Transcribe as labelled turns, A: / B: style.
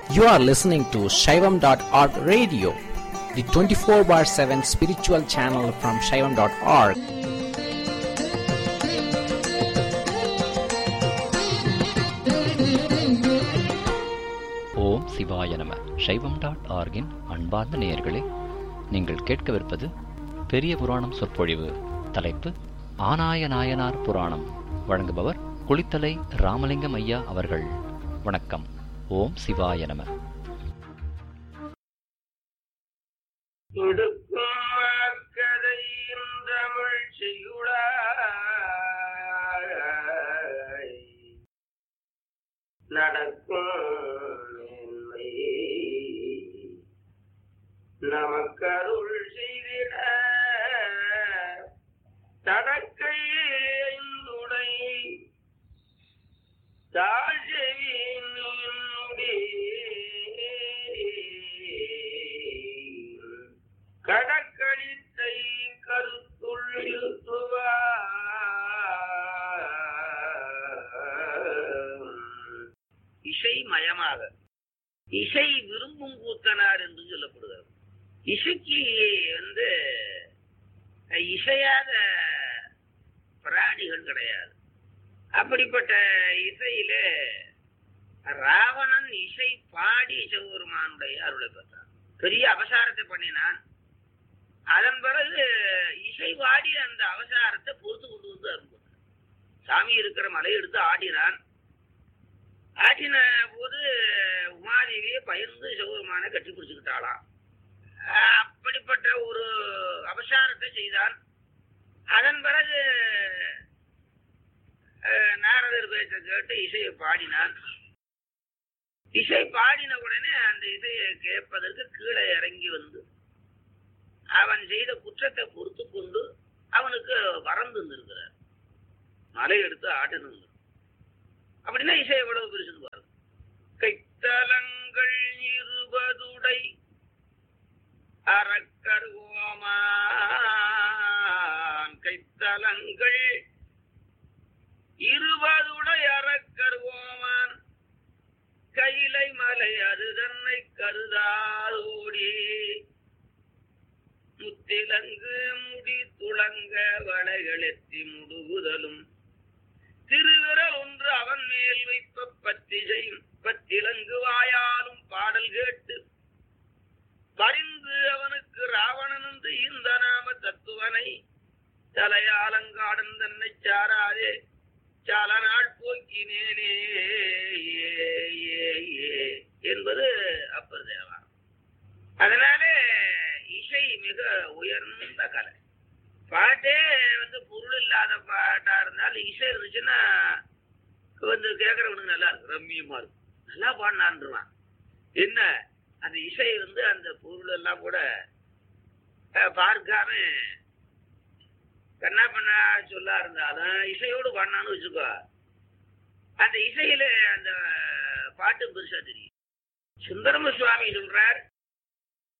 A: You are listening to Shaivam.org radio, the 24 bar 7 spiritual channel from Shaivam.org.
B: ஓம் சிவாய நம சைவம் dot ஆர்கின் அன்பார்ந்த நேயர்களே நீங்கள் கேட்கவிருப்பது பெரிய புராணம் சொற்பொழிவு தலைப்பு ஆனாய நாயனார் புராணம் வழங்குபவர் குளித்தலை ராமலிங்கம் ஐயா அவர்கள் வணக்கம் ஓம் சிவாய நம
C: இடுக்கும் தமிழ் செய்யுளாய் நடக்கும் மேன்மை நமக்கருள் செய்திட தடக்கை ஐந்துடை கடற்கழித்தை கருத்துள் இசை மயமாக இசை விரும்பும் கூத்தனார் என்று சொல்லப்படுகிறது இசைக்கு வந்து இசையாத பிராணிகள் கிடையாது அப்படிப்பட்ட இசையில ராவணன் இசை பாடி சிவபெருமானுடைய அருளை பெற்றான் பெரிய அவசாரத்தை பண்ணினான் அதன் பிறகு இசை பாடி அந்த அவசாரத்தை பொறுத்து கொண்டு வந்து அருள் பண்ணான். சாமி இருக்கிற மலை எடுத்து ஆடினான் ஆடின போது உமாதேவியை பயந்து சிவபெருமானை கட்டி பிடிச்சுக்கிட்டாளாம் அஹ் அப்படிப்பட்ட ஒரு அவசாரத்தை செய்தான் அதன் பிறகு அஹ், நாரதர் பேச்சை கேட்டு இசையை பாடினான் இசை பாடின உடனே அந்த இசையை கேட்பதற்கு கீழே இறங்கி வந்து அவன் செய்த குற்றத்தை பொறுத்து கொண்டு அவனுக்கு வரம் தந்திருக்கிறார் மலை எடுத்து ஆட்டணும் அப்படின்னா இசை எவ்வளவு பெருசுன்னு பாருங்க கைத்தலங்கள் இருபதுடை அறக்கருவோமான் கைத்தலங்கள் இருபதுடை அறக்கருவோமான் கைலை மலை அது தன்னை கருதாதோடி முத்திலங்கு முடி துளங்க வளைகளெத்தி முடுகுதலும் திருவிரல் ஒன்று அவன் மேல் வைப்ப பத்தி செய்யும் பத்திலங்கு வாயாலும் பாடல் கேட்டு பரிந்து அவனுக்கு ராவணன் என்று இந்த நாம தத்துவனை தலையாலங்காடன் தன்னை சாராதே சால நாள் போக்கினேனே என்பது அப்பர் தேவாரம் அதனாலே இசை மிக உயர்ந்த கலை பாட்டே வந்து பொருள் இல்லாத பாட்டா இருந்தாலும் இசை இருந்துச்சுன்னா வந்து கேட்கறவனுக்கு நல்லா இருக்கும் ரம்மியமா இருக்கும் நல்லா பாடினான்றான் என்ன அந்த இசை வந்து அந்த பொருள் எல்லாம் கூட அஹ், பார்க்காம கண்ணா பண்ணா சொல்லா இருந்தாலும் இசையோடு பாடினான்னு வச்சுக்கோ அந்த இசையில அந்த பாட்டு பெருசா தெரியும் சுந்தரம சுவாமி சொல்றார்